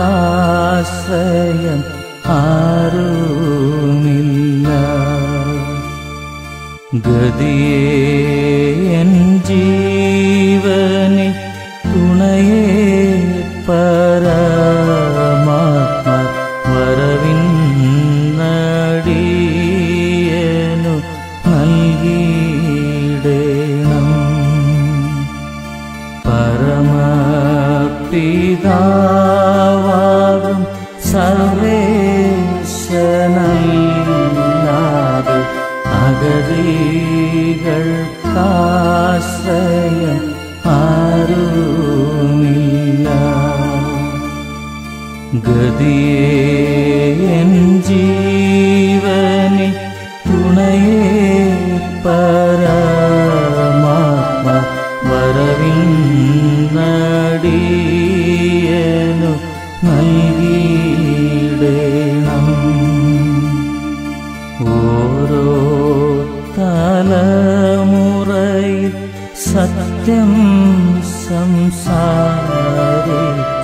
ഞങ്ങൾക്കാശ്രയം ആരുമില്ല ഗതിയേ എൻ ജീവനെ തുണയേ പരമാത്മ വരവിൻ നടിയനു നൽകിയിടേണം പരമപിതാവാകും സർവേശനല്ലാതെ അഗതികൾക്കാശ്രയം ആരുമില്ല ഗതിയേ എൻ ജീവനെ തുണയേ പരമാത്മ വരവിൻ നടിയനു നൽകിയിടേണം ഓരോ തലമുറയിൽ സത്യം സംസാരിച്ച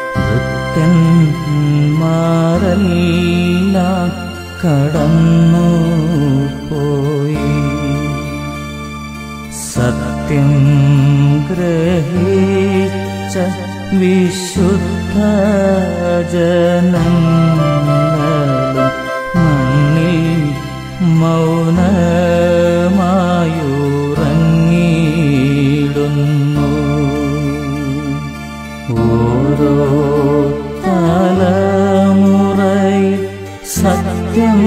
ഭക്തന്മാരെല്ലാം കടന്നു പോയി സത്യം ഗ്രഹിച്ച വിശുദ്ധ ജനങ്ങളും മണ്ണിൽ മൗനമായുറങ്ങിയിടുന്നു ഓരോ തലമുറയിൽ സത്യം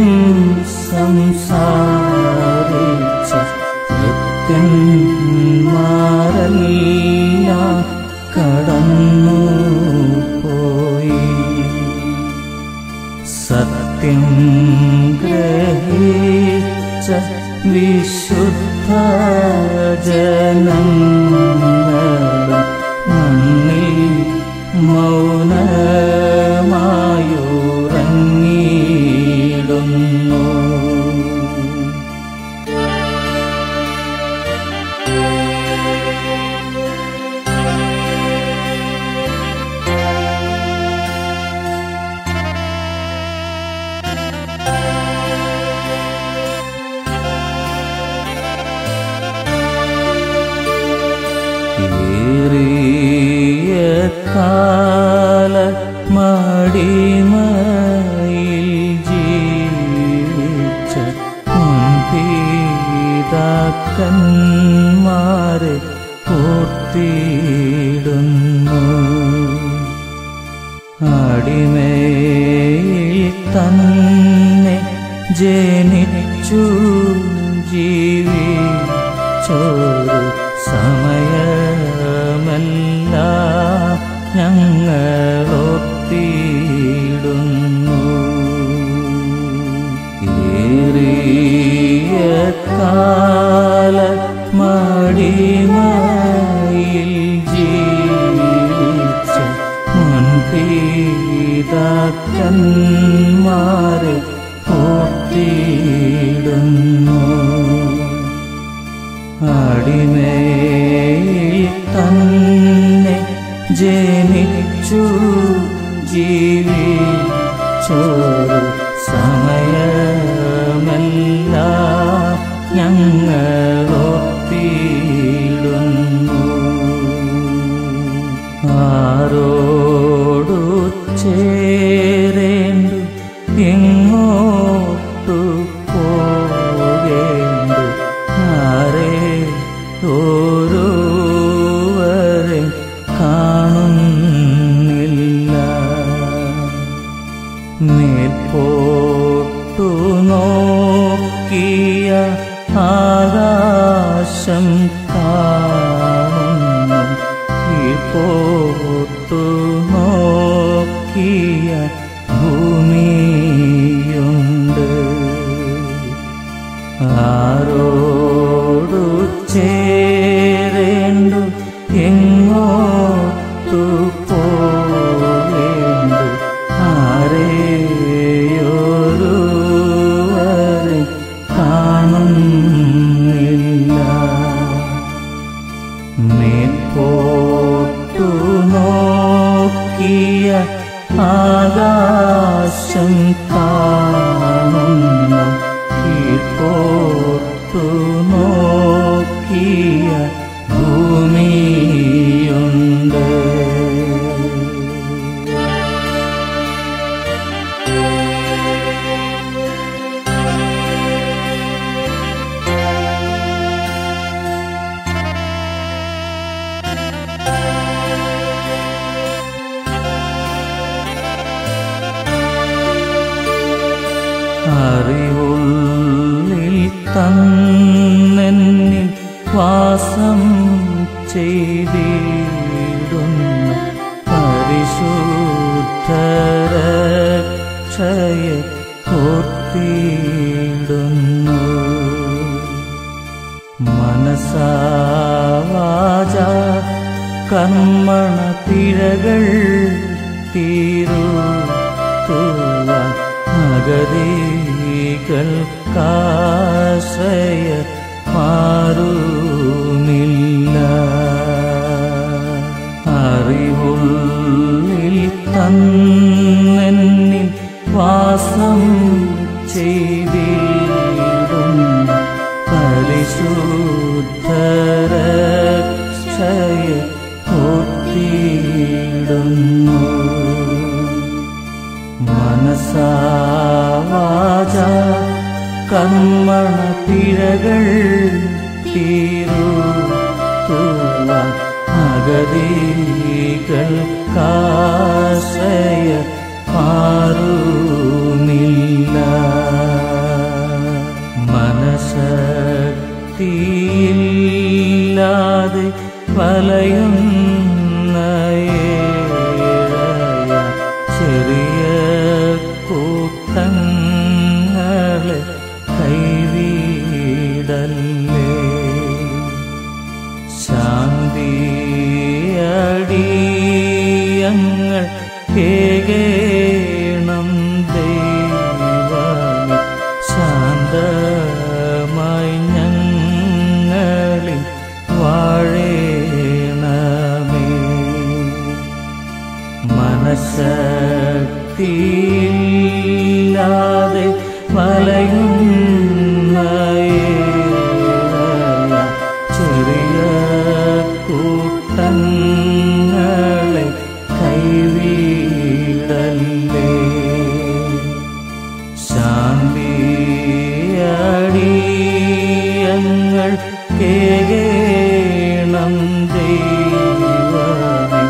സംസാരിച്ച ഭക്തന്മാരെല്ലാം കടന്നു പോയി സത്യം ഗ്രഹിച്ച വിശുദ്ധ ജനങ്ങളും മണ്ണിൽ മൗനമായുറങ്ങിയിടുന്നു ഏറിയ കാല മടിമയിൽ ജീവിച്ച മുൻപിതാക്കന്മാരെ ഓർത്തിടുന്നു അടിമയിൽ തന്നെ ജനിച്ചു ജീവിച്ചോരു സമയമല്ല ഞങ്ങളൊത്തിടുന്നു ഏറിയ കാല മടിമയിൽ ജീവിച്ച മുൻപിതാക്കന്മാരെ ഓർത്തിടുന്നു അടിമയിൽ തന്നെ ജനിച്ചു ജീവിച്ചോരു സമയമല്ല ഞങ്ങളൊത്തിടുന്നു ആരോടു ചേരേണ്ടു എങ്ങോട്ടു പോകേണ്ടു ആരെ ഓരോവരെ കാണുന്നില്ല മേൽപോട്ടു നോക്കിയ ആകാശം കാണുന്നു കീഴ്പോട്ടു നോക്കിയ ഭൂമിയുണ്ട് ആരോടു ചേരേണ്ടു എങ്ങോട്ടു പോവേണ്ടു ആരെയോരുവരെ കാണുന്നില്ല മേൽപോട്ടു നോക്കിയ ആകാശം കാണുന്നു കീഴ്പോർത്തു നോക്കിയ ഭൂമിയുണ്ട് അറിവുള്ളിൽ തന്നെന്നിൽ വാസം ചെയ്തിടുന്ന പരിശുദ്ധരക്ഷയെ ഓർത്തിടുന്നു മനസാവാച കർമ്മണ പിഴകൾ തീരുത്തുവാൻ അഗതികൾക്കാശ്രയ മാറുമില്ല അറിവുള്ളിൽ തന്നെന്നിൽ വാസം ചെയ്തിടുന്ന പരിശുദ്ധരക്ഷയ ഓർത്തിടുന്നു മനസാവാച കർമ്മണ പിഴകൾ തീരുത്തുവാൻ അഗതികൾക്കാശ്രയ മാറുമില്ല മനശക്തിയില്ലാതെ വലയുന്ന ഏഴയ ചെറിയ കൂട്ടങ്ങളെ കൈവീടല്ലേ ശാന്തിയങ്ങൾ കേകേണം ദൈവമേ ശാന്തമായി ഞങ്ങളിൽ വാഴേണമേ മനശക്തിയില്ലാതെ വലയുന്ന ഏഴയ ചെറിയ കൂട്ടങ്ങളെ കൈവീടല്ലേ ശാന്തിയടിയങ്ങൾ കേകേണം ദൈവമേ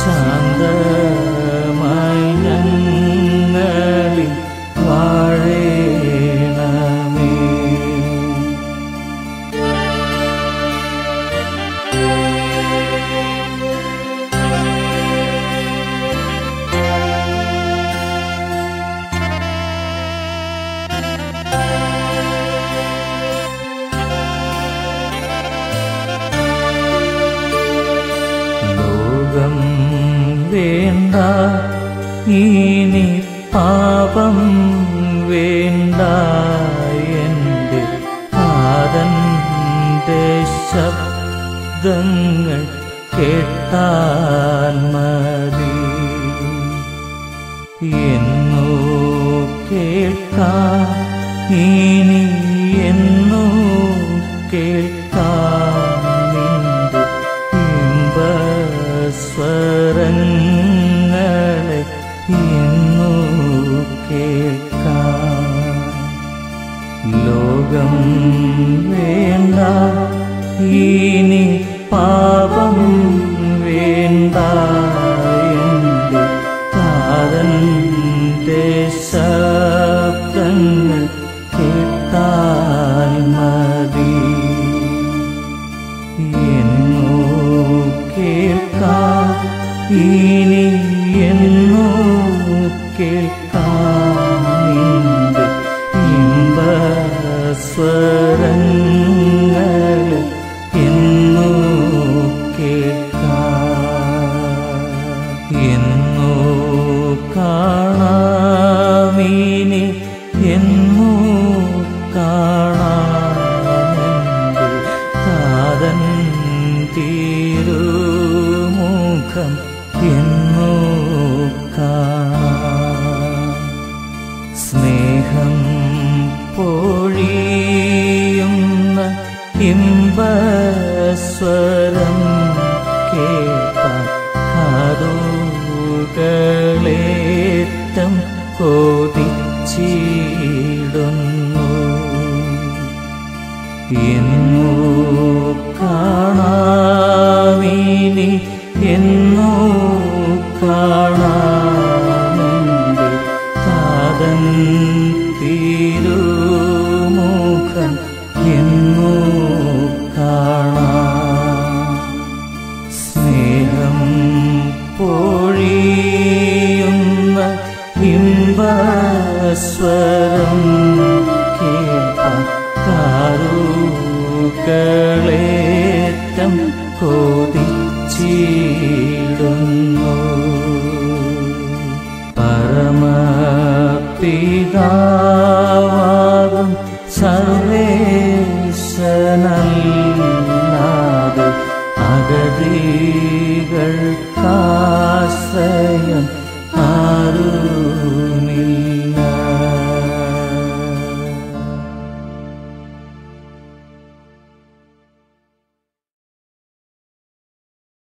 ശാന്തമായി ഞങ്ങളിൽ വാഴേണമേ ലോകം വേണ്ട ഇനി പാപം വേണ്ട എൻ്റെ കാതൻ്റെ ശബ്ദങ്ങൾ കേട്ടാൽ മതി എന്നോ കേൾക്കാം ഇനി എന്നോ കേൾക്കാം നിന്റെ ഇമ്പസ്വരങ്ങളെ എന്നോ കേൾക്കാം ലോകം വേണ്ട ഇനി പാപം വേണ്ട എൻ്റെ കാതൻ്റെ ശബ്ദങ്ങൾ കേട്ടാൽ മതി എന്നോ കേൾക്കാം ഇനി എന്നോ കേൾക്കാം നിന്റെ ഇമ്പസ്വരങ്ങൾ എന്നോ കേൾക്കാം എന്നോ കാണാമീനി എന്നോ കാണാമെന്റെ കാതൻ തീരുമുഖം എന്നോ കാണാം സ്വരം കേൾപ്പാൻ കാതുകളേറ്റം കൊതിച്ചിടുന്നു എന്നോ കാണാമീനി എന്നോ കാണാമെന്റെ താതൻ തിരുമുഖം എന്നോ കാണാം സ്നേഹം പൊഴിയുന്ന ഇമ്പസ്വരം കേൾപ്പാൻ കാറുകളേറ്റം കൊതിച്ചിടുന്നു പരമപിതാവാകും സർവേശനല്ലാതെ അഗതികൾക്കാശ്രയം ആരുമില്ല